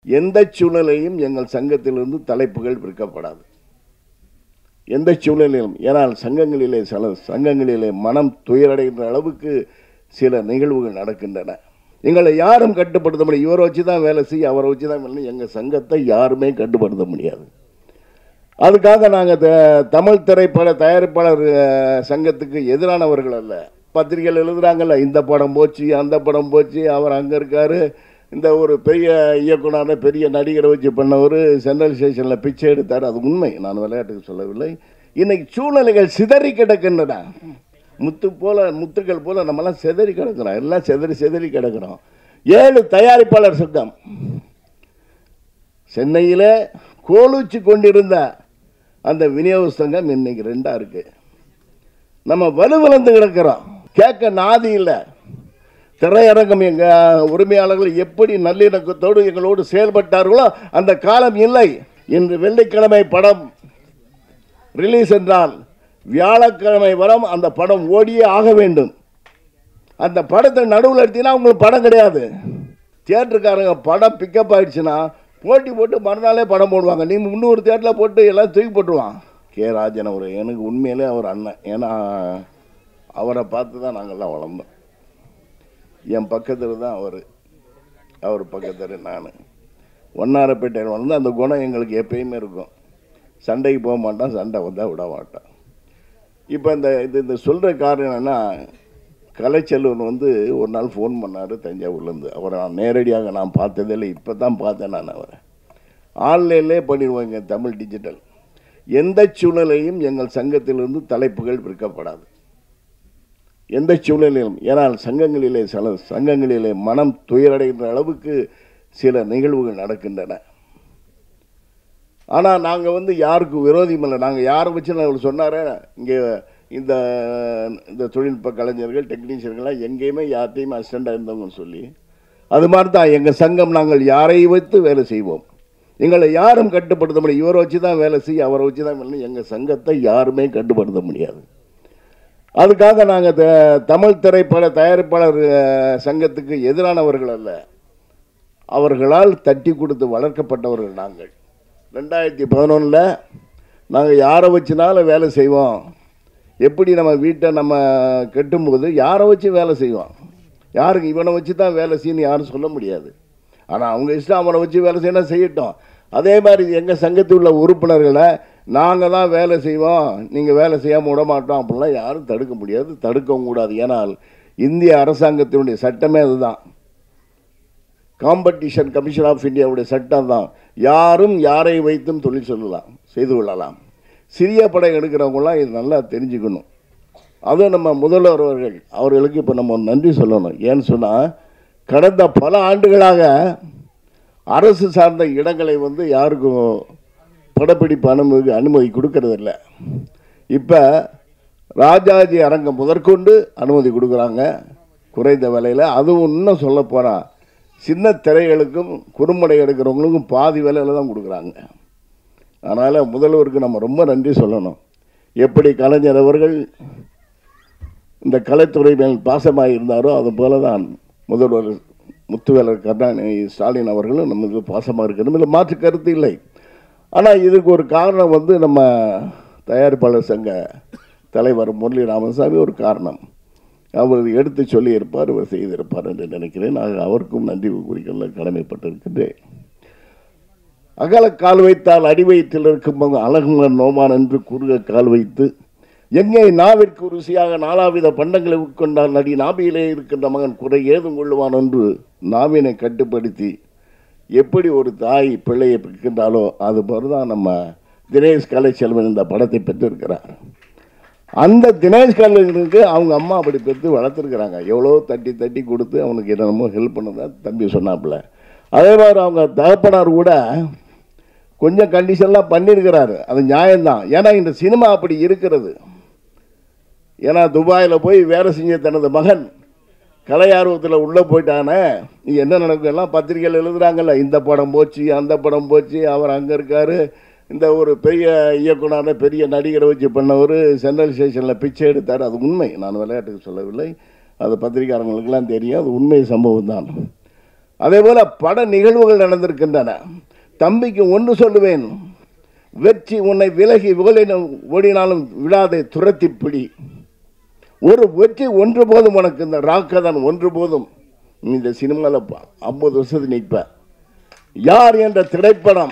எந்த சூழ்நிலையும் எங்கள் சங்கத்திலிருந்து தலைப்புகள் விற்கப்படாது எந்த சூழ்நிலையிலும் ஏனால் சங்கங்களிலே சில சங்கங்களிலே மனம் துயரடைகின்ற அளவுக்கு சில நிகழ்வுகள் நடக்கின்றன எங்களை யாரும் கட்டுப்படுத்த முடியும் இவரை வச்சு தான் வேலை செய்ய அவரை வச்சு தான் வேலை எங்கள் சங்கத்தை யாருமே கட்டுப்படுத்த முடியாது அதுக்காக நாங்கள் தமிழ் திரைப்பட தயாரிப்பாளர் அஹ், சங்கத்துக்கு எதிரானவர்கள் அல்ல பத்திரிகைகள் எழுதுறாங்கல்ல இந்த படம் போச்சு அந்த படம் போச்சு அவர் அங்கே இருக்காரு இந்த ஒரு பெரிய இயக்குனர் பெரிய நடிகரை வச்சு பண்ணவர் சென்ட்ரல் ஸ்டேஷனில் பிச்சை எடுத்தார் அது உண்மை நான் விளையாட்டுக்கு சொல்லவில்லை இன்னைக்கு சூழ்நிலைகள் சிதறி கிடக்கின்றன முத்து போல முத்துக்கள் போல நம்மலாம் சிதறி கிடக்கிறோம் எல்லாம் சிதறி சிதறி கிடக்கிறோம் ஏழு தயாரிப்பாளர் சங்கம் சென்னையில் கோலூச்சி கொண்டிருந்த அந்த விநியோக சங்கம் இன்னைக்கு ரெண்டா இருக்கு நம்ம வலுவிழந்து கிடக்கிறோம் கேட்க நாதி இல்லை திரையரங்கம் எங்க உரிமையாளர்கள் எப்படி நல்லிணக்கத்தோடு எங்களோடு செயல்பட்டார்களோ அந்த காலம் இல்லை இன்று வெள்ளிக்கிழமை படம் ரிலீஸ் என்றால் வியாழக்கிழமை வரம் அந்த படம் ஓடியே ஆக வேண்டும் அந்த படத்தை நடுவில் எடுத்தீங்கன்னா உங்களுக்கு படம் கிடையாது தியேட்டருக்காரங்க படம் பிக்கப் ஆயிடுச்சுன்னா போட்டி போட்டு மறுநாளே படம் போடுவாங்க நீ முந்நூறு தியேட்டரில் போட்டு எல்லாம் தூக்கி போட்டுருவான் கே ராஜன் அவர் எனக்கு உண்மையிலே அவர் அண்ணன் ஏன்னா அவரை பார்த்து தான் நாங்கள்லாம் வளர்ந்தோம் என் பக்கத்தில் தான் அவர் அவர் பக்கத்தில் நான் ஒன்னாரப்பேட்டையில் வளர்ந்து அந்த குணம் எங்களுக்கு எப்பயுமே இருக்கும் சண்டைக்கு போக மாட்டான் சண்டை வந்தால் விட மாட்டான் இப்போ இந்த இது இந்த சொல்கிற காரணம் என்னென்னா கலைச்செல்வன் வந்து ஒரு நாள் ஃபோன் பண்ணார் தஞ்சாவூர்லேருந்து அவரை நான் நேரடியாக நான் பார்த்ததே இல்லை இப்போ தான் பார்த்தேன் நான் அவரை ஆன்லைன்லேயே பண்ணிடுவாங்க தமிழ் டிஜிட்டல் எந்த சூழ்நிலையும் எங்கள் சங்கத்திலிருந்து தலைப்புகள் விற்கப்படாது எந்த சூழ்நிலையிலும் ஏனால் சங்கங்களிலே சில சங்கங்களிலே மனம் துயரடைகின்ற அளவுக்கு சில நிகழ்வுகள் நடக்கின்றன ஆனால் நாங்கள் வந்து யாருக்கும் விரோதியும் இல்லை நாங்கள் யாரை வச்சு நான் சொன்னாரே இங்கே இந்த இந்த தொழில்நுட்ப கலைஞர்கள் டெக்னீஷியர்கள்லாம் எங்கேயுமே யார்ட்டையும் அசிஸ்டண்டாக இருந்தவங்கன்னு சொல்லி அது மாதிரி தான் எங்கள் சங்கம் நாங்கள் யாரை வைத்து வேலை செய்வோம் எங்களை யாரும் கட்டுப்படுத்த முடியும் இவரை வச்சு தான் வேலை செய்ய அவரை வச்சு தான் வேலை எங்கள் சங்கத்தை யாருமே கட்டுப்படுத்த முடியாது அதுக்காக நாங்கள் தமிழ் திரைப்பட தயாரிப்பாளர் அஹ், சங்கத்துக்கு எதிரானவர்கள் அல்ல அவர்களால் தட்டி கொடுத்து வளர்க்கப்பட்டவர்கள் நாங்கள் ரெண்டாயிரத்தி பதினொன்றில் நாங்கள் யாரை வச்சுனாலும் வேலை செய்வோம் எப்படி நம்ம வீட்டை நம்ம கட்டும்போது யாரை வச்சு வேலை செய்வோம் யாருக்கு இவனை வச்சு தான் வேலை செய்யணும் யாரும் சொல்ல முடியாது ஆனால் அவங்க இஷ்டம் அவனை வச்சு வேலை செய்யணும் செய்யட்டும் அதே மாதிரி எங்கள் சங்கத்தில் உள்ள உறுப்பினர்களை நாங்கள் தான் வேலை செய்வோம் நீங்கள் வேலை செய்யாமல் விட மாட்டோம் அப்படிலாம் யாரும் தடுக்க முடியாது தடுக்கவும் கூடாது ஏனால் இந்திய அரசாங்கத்தினுடைய சட்டமே அதுதான் காம்படிஷன் கமிஷன் ஆஃப் இந்தியாவுடைய சட்டம் தான் யாரும் யாரை வைத்தும் தொழில் சொல்லலாம் செய்து கொள்ளலாம் சிறிய படம் எடுக்கிறவங்களாம் இது நல்லா தெரிஞ்சுக்கணும் அதுவும் நம்ம முதல்வர் அவர்கள் அவர்களுக்கு இப்போ நம்ம நன்றி சொல்லணும் ஏன்னு சொன்னால் கடந்த பல ஆண்டுகளாக அரசு சார்ந்த இடங்களை வந்து யாருக்கும் படப்பிடிப்பு அனுமதி அனுமதி கொடுக்கறதில்ல இப்போ ராஜாஜி அரங்கம் முதற்கொண்டு அனுமதி கொடுக்குறாங்க குறைந்த விலையில் அதுவும் இன்னும் சொல்ல போனால் சின்ன திரைகளுக்கும் குறும்படை எடுக்கிறவங்களுக்கும் பாதி விலையில் தான் கொடுக்குறாங்க அதனால் முதல்வருக்கு நம்ம ரொம்ப நன்றி சொல்லணும் எப்படி கலைஞர் அவர்கள் இந்த கலைத்துறை மேல் பாசமாக இருந்தாரோ அது போல தான் முதல்வர் முத்துவேலர் கருணாநிதி ஸ்டாலின் அவர்களும் நம்ம இது பாசமாக இருக்கணும் இதில் மாற்று கருத்து இல்லை ஆனால் இதுக்கு ஒரு காரணம் வந்து நம்ம தயாரிப்பாளர் சங்க தலைவர் முரளி ராமசாமி ஒரு காரணம் அவர் எடுத்து சொல்லியிருப்பார் அவர் செய்திருப்பார் என்று நினைக்கிறேன் நான் அவருக்கும் நன்றி குறிக்கொள்ள கடமைப்பட்டிருக்கின்றேன் அகல கால் வைத்தால் அடி வயிற்றில் இருக்கும் அழகுமன் நோமான் என்று குறுக கால் வைத்து எங்கே நாவிற்கு ருசியாக நாலாவித பண்டங்களை உட்கொண்டால் நடி நாபியிலே இருக்கின்ற மகன் குறை ஏதும் கொள்ளுவான் என்று நாவினை கட்டுப்படுத்தி எப்படி ஒரு தாய் பிள்ளையை பெற்கின்றாலோ அது தான் நம்ம தினேஷ் கலைச்செல்வன் இந்த படத்தை பெற்றிருக்கிறார் அந்த தினேஷ் கலைஞனுக்கு அவங்க அம்மா அப்படி பெற்று வளர்த்துருக்குறாங்க எவ்வளோ தட்டி தட்டி கொடுத்து அவனுக்கு என்னென்னமோ ஹெல்ப் பண்ணதா தம்பி சொன்னாப்புல அதே மாதிரி அவங்க தகப்பனார் கூட கொஞ்சம் கண்டிஷன்லாம் பண்ணியிருக்கிறாரு அது நியாயம்தான் ஏன்னா இந்த சினிமா அப்படி இருக்கிறது ஏன்னா துபாயில் போய் வேலை செஞ்ச தனது மகன் கலை ஆர்வத்தில் உள்ளே போயிட்டானே நீ என்ன நடக்கும் எல்லாம் பத்திரிகைகள் எழுதுறாங்கல்ல இந்த படம் போச்சு அந்த படம் போச்சு அவர் அங்கே இருக்காரு இந்த ஒரு பெரிய இயக்குனர் பெரிய நடிகரை வச்சு பண்ணவர் சென்ட்ரல் ஸ்டேஷனில் பிச்சை எடுத்தார் அது உண்மை நான் விளையாட்டுக்கு சொல்லவில்லை அது பத்திரிகையாளர்களுக்கெல்லாம் தெரியும் அது உண்மை சம்பவம் தான் அதே போல பட நிகழ்வுகள் நடந்திருக்கின்றன தம்பிக்கு ஒன்று சொல்லுவேன் வெற்றி உன்னை விலகி ஓடினும் ஓடினாலும் விடாதே துரத்தி பிடி ஒரு வெற்றி ஒன்று போதும் உனக்கு இந்த ராக்கதான் ஒன்று போதும் நீ இந்த சினிமாவில் ஐம்பது வருஷத்துக்கு நிற்ப யார் என்ற திரைப்படம்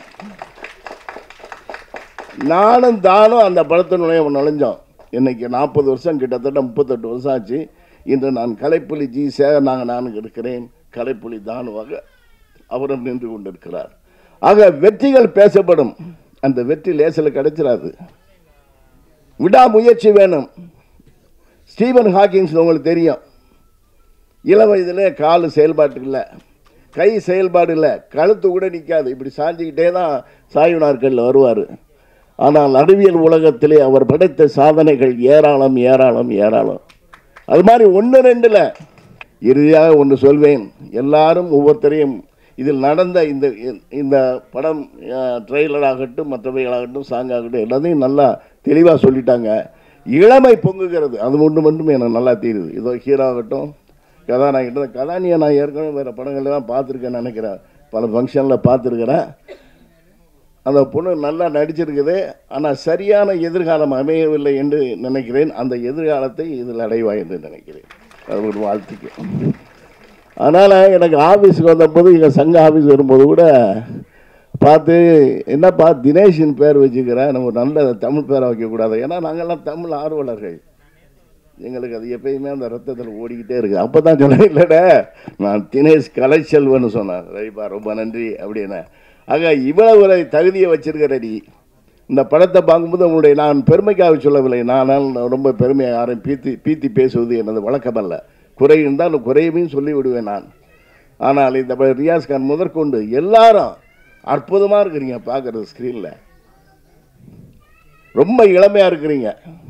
நானும் தானும் அந்த படத்தினுடைய நுழைஞ்சோம் இன்னைக்கு நாற்பது வருஷம் கிட்டத்தட்ட முப்பத்தெட்டு வருஷம் ஆச்சு இன்று நான் கலைப்புலி ஜி சேகர் நாங்கள் நான் இருக்கிறேன் கலைப்புலி தானுவாக அவரும் நின்று கொண்டிருக்கிறார் ஆக வெற்றிகள் பேசப்படும் அந்த வெற்றி லேசில் கிடைச்சிடாது விடாமுயற்சி வேணும் ஸ்டீவன் ஹாக்கிங்ஸ் உங்களுக்கு தெரியும் இள வயதில் கால் செயல்பாட்டு இல்லை கை செயல்பாடு இல்லை கழுத்து கூட நிற்காது இப்படி சாஞ்சிக்கிட்டே தான் சாய்வு நாட்களில் வருவார் ஆனால் அறிவியல் உலகத்திலே அவர் படைத்த சாதனைகள் ஏராளம் ஏராளம் ஏராளம் அது மாதிரி ஒன்று ரெண்டில் இறுதியாக ஒன்று சொல்வேன் எல்லாரும் ஒவ்வொருத்தரையும் இதில் நடந்த இந்த இந்த படம் ட்ரெய்லர் ஆகட்டும் மற்றவைகளாகட்டும் சாங் ஆகட்டும் எல்லாத்தையும் நல்லா தெளிவாக சொல்லிட்டாங்க இளமை பொங்குகிறது அது ஒன்று மட்டும் எனக்கு நல்லா தெரியுது இதோ ஹீரோ ஆகட்டும் கதாநாயகட்டும் கதானியை நான் ஏற்கனவே வேறு படங்கள்லாம் பார்த்துருக்கேன்னு நினைக்கிறேன் பல ஃபங்க்ஷனில் பார்த்துருக்கிறேன் அந்த பொண்ணு நல்லா நடிச்சிருக்குது ஆனால் சரியான எதிர்காலம் அமையவில்லை என்று நினைக்கிறேன் அந்த எதிர்காலத்தை இதில் அடைவா என்று நினைக்கிறேன் அது ஒரு வாழ்த்துக்கு அதனால் எனக்கு ஆஃபீஸுக்கு வந்தபோது எங்கள் சங்க ஆஃபீஸ் வரும்போது கூட பார்த்து என்னப்பா தினேஷின் பேர் வச்சுக்கிறேன் நம்ம நல்ல தமிழ் பேரை வைக்கக்கூடாது ஏன்னா நாங்கள்லாம் தமிழ் ஆர்வலர்கள் எங்களுக்கு அது எப்பயுமே அந்த ரத்தத்தில் ஓடிக்கிட்டே இருக்குது அப்போ தான் சொன்னேன் இல்லைடா நான் தினேஷ் கலைச்செல்வன்னு சொன்னேன் ரைப்பா ரொம்ப நன்றி அப்படின்னு ஆக இவ்வளவு ஒரு தகுதியை வச்சிருக்கிற நீ இந்த படத்தை பார்க்கும்போது உங்களுடைய நான் பெருமைக்காக சொல்லவில்லை நான் ரொம்ப பெருமையை யாரையும் பீத்தி பீத்தி பேசுவது எனது வழக்கமல்ல குறை இருந்தால் குறையவையும் சொல்லி விடுவேன் நான் ஆனால் இந்த ப- ரியாஸ் கான் முதற்கொண்டு எல்லாரும் அற்புதமாக இருக்கிறீங்க பார்க்குறது ஸ்க்ரீனில் ரொம்ப இளமையாக இருக்கிறீங்க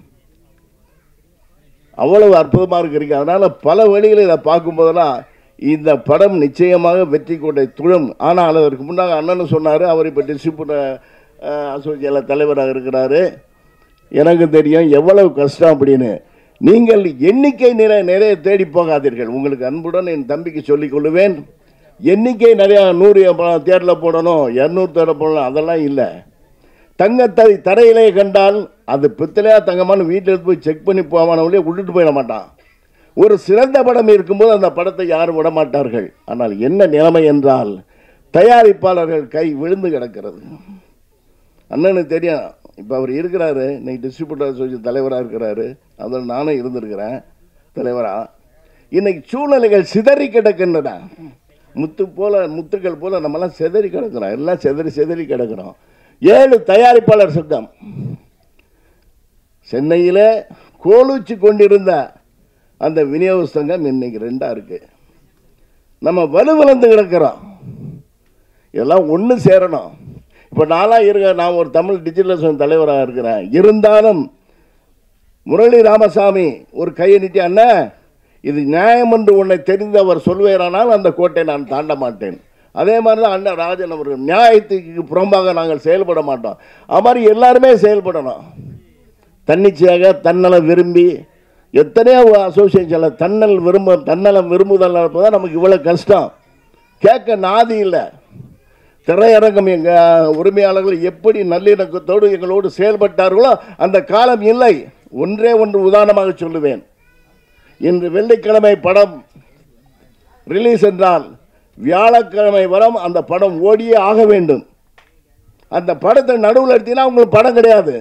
அவ்வளவு அற்புதமாக இருக்கிறீங்க அதனால் பல வழிகளில் இதை பார்க்கும்போதெல்லாம் இந்த படம் நிச்சயமாக வெற்றி கோட்டை துழும் ஆனால் அதற்கு முன்னாக அண்ணன் சொன்னார் அவர் இப்போ டிஸ்ட்ரிபியூட்டர் அசோசியேஷன் தலைவராக இருக்கிறாரு எனக்கு தெரியும் எவ்வளவு கஷ்டம் அப்படின்னு நீங்கள் எண்ணிக்கை நிறைய நிறைய தேடி போகாதீர்கள் உங்களுக்கு அன்புடன் என் தம்பிக்கு சொல்லிக் கொள்ளுவேன் எண்ணிக்கை நிறையா நூறு தேரில் போடணும் இரநூறு தேரில் போடணும் அதெல்லாம் இல்லை தங்கத்தை தரையிலே கண்டால் அது பித்தளையா தங்கமான வீட்டில் எடுத்து போய் செக் பண்ணி போவானவங்களே விட்டுட்டு போயிட மாட்டான் ஒரு சிறந்த படம் இருக்கும்போது அந்த படத்தை யாரும் விட மாட்டார்கள் ஆனால் என்ன நிலைமை என்றால் தயாரிப்பாளர்கள் கை விழுந்து கிடக்கிறது அண்ணனுக்கு தெரியும் இப்போ அவர் இருக்கிறாரு இன்னைக்கு டிஸ்ட்ரிபியூட்டர் அசோசியேஷன் தலைவராக இருக்கிறாரு அதில் நானும் இருந்திருக்கிறேன் தலைவராக இன்னைக்கு சூழ்நிலைகள் சிதறி கிடக்கின்றன முத்து போல முத்துக்கள் போல நம்மலாம் சிதறி கிடக்கிறோம் எல்லாம் சிதறி சிதறி கிடக்கிறோம் ஏழு தயாரிப்பாளர் சங்கம் சென்னையில் கோலூச்சி கொண்டிருந்த அந்த விநியோக சங்கம் இன்னைக்கு ரெண்டா இருக்கு நம்ம வலுவிழந்து கிடக்கிறோம் இதெல்லாம் ஒன்று சேரணும் இப்போ நானாக இருக்க நான் ஒரு தமிழ் டிஜிட்டல் தலைவராக இருக்கிறேன் இருந்தாலும் முரளி ராமசாமி ஒரு கையை நீட்டி அண்ணன் இது நியாயம் என்று உன்னை தெரிந்தவர் சொல்வேரானால் அந்த கோட்டை நான் தாண்ட மாட்டேன் அதே மாதிரி தான் அண்ணன் ராஜன் அவர்கள் நியாயத்துக்கு புறம்பாக நாங்கள் செயல்பட மாட்டோம் அது மாதிரி எல்லாருமே செயல்படணும் தன்னிச்சையாக தன்னலம் விரும்பி எத்தனையோ அசோசியேஷனில் தன்னல் விரும்ப தன்னலம் விரும்புதல் தான் நமக்கு இவ்வளோ கஷ்டம் கேட்க நாதி இல்லை திரையரங்கம் எங்கள் உரிமையாளர்கள் எப்படி நல்லிணக்கத்தோடு எங்களோடு செயல்பட்டார்களோ அந்த காலம் இல்லை ஒன்றே ஒன்று உதாரணமாக சொல்லுவேன் இன்று வெள்ளிக்கிழமை படம் ரிலீஸ் என்றால் வியாழக்கிழமை வரம் அந்த படம் ஓடியே ஆக வேண்டும் அந்த படத்தை நடுவில் எடுத்தீங்கன்னா உங்களுக்கு படம் கிடையாது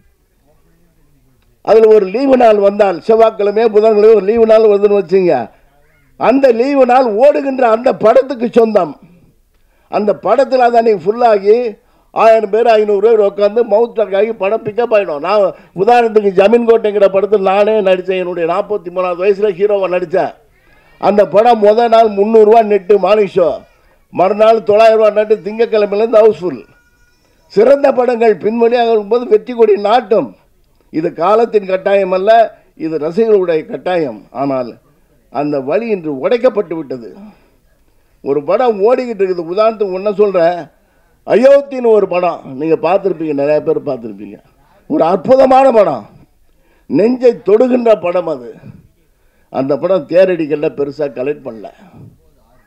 அதில் ஒரு லீவு நாள் வந்தால் செவ்வாய்க்கிழமை புதன்கிழமை ஒரு லீவு நாள் வருதுன்னு வச்சுங்க அந்த லீவு நாள் ஓடுகின்ற அந்த படத்துக்கு சொந்தம் அந்த படத்தில் அதை அன்னைக்கு ஃபுல்லாகி ஆயிரம் பேர் ஐநூறு பேர் உட்காந்து மவுத் டாக் ஆகி படம் பிக்கப் ஆகிடும் நான் உதாரணத்துக்கு ஜமீன் கோட்டைங்கிற படத்தில் நானே நடித்தேன் என்னுடைய நாற்பத்தி மூணாவது வயசில் ஹீரோவை நடித்தேன் அந்த படம் முத நாள் முந்நூறுரூவா நெட்டு மார்னிங் ஷோ மறுநாள் தொள்ளாயிரம் ரூபா நட்டு திங்கக்கிழமையிலேருந்து ஹவுஸ்ஃபுல் சிறந்த படங்கள் பின்வழியாக இருக்கும்போது வெற்றி கொடி நாட்டும் இது காலத்தின் கட்டாயம் அல்ல இது ரசிகர்களுடைய கட்டாயம் ஆனால் அந்த வழி இன்று உடைக்கப்பட்டு விட்டது ஒரு படம் ஓடிக்கிட்டு இருக்குது உதாரணத்துக்கு ஒன்றை சொல்கிறேன் அயோத்தின்னு ஒரு படம் நீங்கள் பார்த்துருப்பீங்க நிறைய பேர் பார்த்துருப்பீங்க ஒரு அற்புதமான படம் நெஞ்சை தொடுகின்ற படம் அது அந்த படம் தேரடிகளில் பெருசாக கலெக்ட் பண்ணல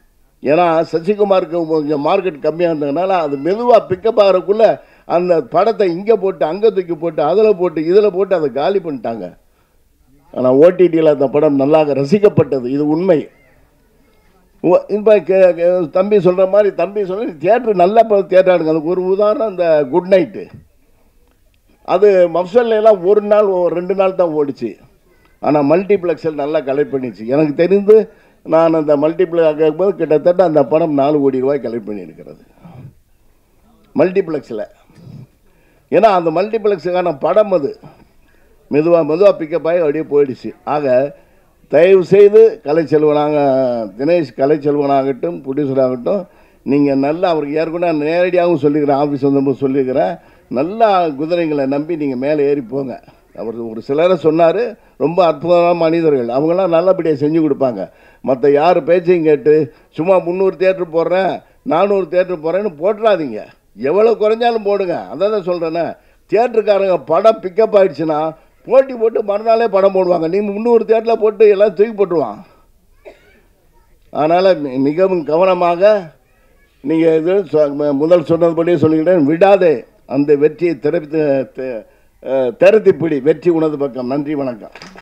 ஏன்னா சசிகுமாருக்கு கொஞ்சம் மார்க்கெட் கம்மியாக இருந்ததுனால அது மெதுவாக பிக்கப் ஆகிறக்குள்ள அந்த படத்தை இங்கே போட்டு அங்கே தூக்கி போட்டு அதில் போட்டு இதில் போட்டு அதை காலி பண்ணிட்டாங்க ஆனால் ஓடிடியில் அந்த படம் நல்லா ரசிக்கப்பட்டது இது உண்மை ஓ- இப்போ கே- கே- தம்பி சொல்கிற மாதிரி தம்பி சொல்ல தியேட்டர் நல்ல தியேட்டருங்க அதுக்கு ஒரு உதாரணம் இந்த குட் நைட்டு அது மப்சல்ல எல்லாம் ஒரு நாள் ஒரு ரெண்டு நாள் தான் ஓடிச்சு ஆனால் மல்டிப்ளெக்ஸில் நல்லா கலெக்ட் பண்ணிச்சு எனக்கு தெரிந்து நான் அந்த மல்டிப்ளெக்ஸ் கேட்கும்போது கிட்டத்தட்ட அந்த படம் நாலு கோடி ரூபாய் கலெக்ட் பண்ணியிருக்கிறது மல்டிப்ளெக்ஸில் ஏன்னா அந்த மல்டிப்ளெக்ஸுக்கான படம் அது மெதுவாக மெதுவாக பிக்கப் ஆகி அப்படியே போயிடுச்சு ஆக தயவு செய்து கலைச்செல்வனாக தினேஷ் கலைச்செல்வனாகட்டும் ப்ரொடியூசர் ஆகட்டும் நீங்கள் நல்லா அவருக்கு ஏற்கனவே நான் நேரடியாகவும் சொல்லிக்கிறேன் ஆஃபீஸ் வந்தபோது சொல்லியிருக்கிறேன் நல்லா குதிரைங்களை நம்பி நீங்கள் மேலே ஏறி போங்க அவர் ஒரு சிலரை சொன்னார் ரொம்ப அற்புதமான மனிதர்கள் அவங்களாம் நல்லபடியாக செஞ்சு கொடுப்பாங்க மற்ற யார் பேச்சையும் கேட்டு சும்மா முந்நூறு தேட்டர் போடுறேன் நானூறு தேட்டர் போடுறேன்னு போட்டுறாதீங்க எவ்வளோ குறைஞ்சாலும் போடுங்க அதான் தான் சொல்கிறேன்னே தியேட்டருக்காரங்க படம் பிக்கப் ஆயிடுச்சுன்னா போட்டி போட்டு மறுநாளே படம் போடுவாங்க நீ முந்நூறு தேட்டரில் போட்டு எல்லாம் தூக்கி போட்டுருவான் அதனால் மிகவும் கவனமாக நீங்கள் இது சொ- முதல் சொன்னதுபடியே சொல்லிக்கிட்டேன் விடாதே அந்த வெற்றியை திறப்பி திறத்தி பிடி வெற்றி உனது பக்கம் நன்றி வணக்கம்